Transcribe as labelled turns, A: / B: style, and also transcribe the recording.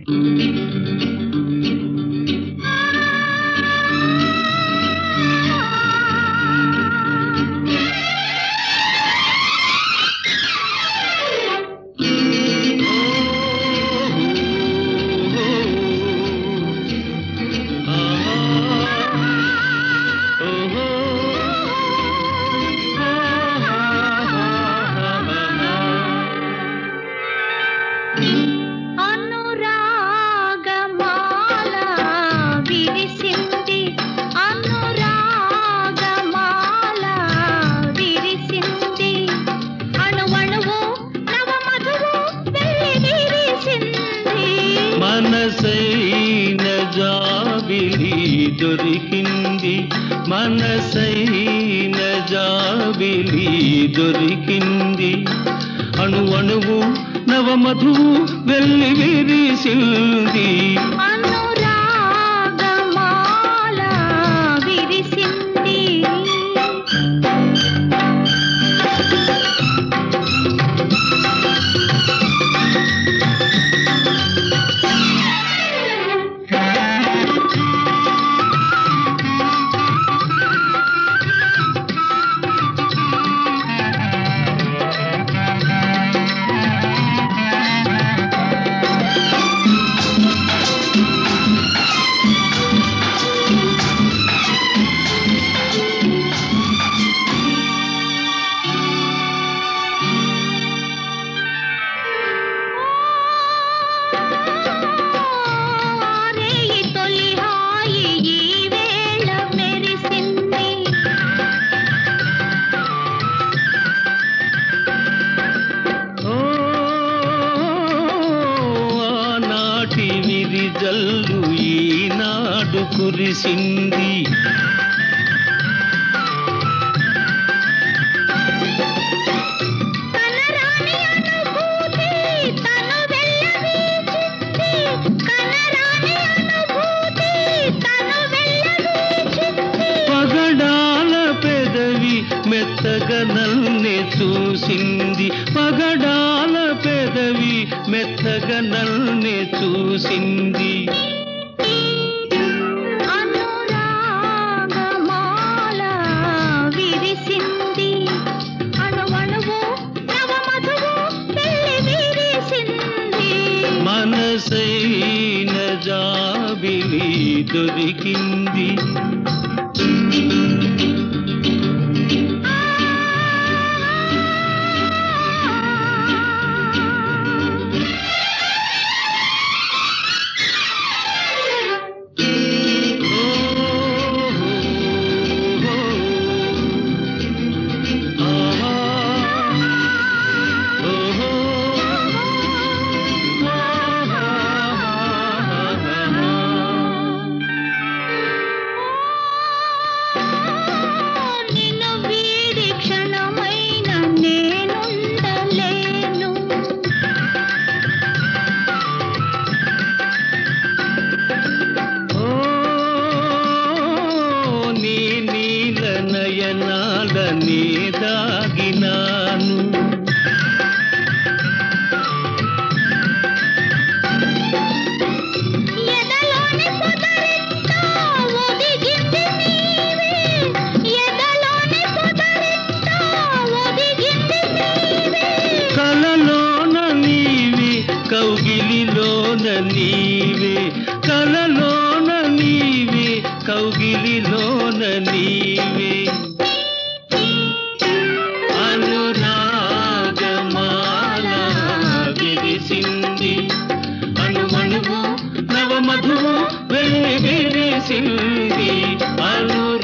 A: అనురాగమాల విరిసింది అనురాగమాల విరిసింది అణువణువు నవమధువు వెళ్ళి విరిసింది
B: మనసైన జాబిలి దొరికింది మనసైన జాబిలి దొరికింది అణు అణువు నవమధువు వెళ్ళి విరిసింది
A: అనురాగమాల విరిసింది రేయి తొలి హాయి ఈ వేళ మెరిసింది
B: ఓ ఆనాటి విరిజల్లు ఈనాడు కురిసింది
A: కనరాని అనుభూతి తను వెళ్ళవీచింది కనరాని అనుభూతి తను వెళ్ళవీచింది
B: పగడాల పెదవి మెత్తగా నల్నే చూసింది పగడాల పెదవి మెత్తగా నల్నే చూసింది
A: అనురాగమాల విరిసింది అణువణువు నవమధువు వెళ్ళి విరిసింది
B: మనసైన జాబిలి దొరికింది
A: నిన్ను వీడి క్షణమైన నేనుండలేను
B: నీ నీల నయనాల నీ దాగినాను
A: ఎదలోని పొదరింటో ఒదిగింది నీవే ఎదలోని పొదరింటో ఒదిగింది నీవే
B: కలలోన నీవి కౌగిలిలోన నీవే కలలోన నీవి కౌగిలిలోన నీవే అనురాగమాల విరిసింది అణుమణువు నవమధువు వెళ్ళి విరిసింది అను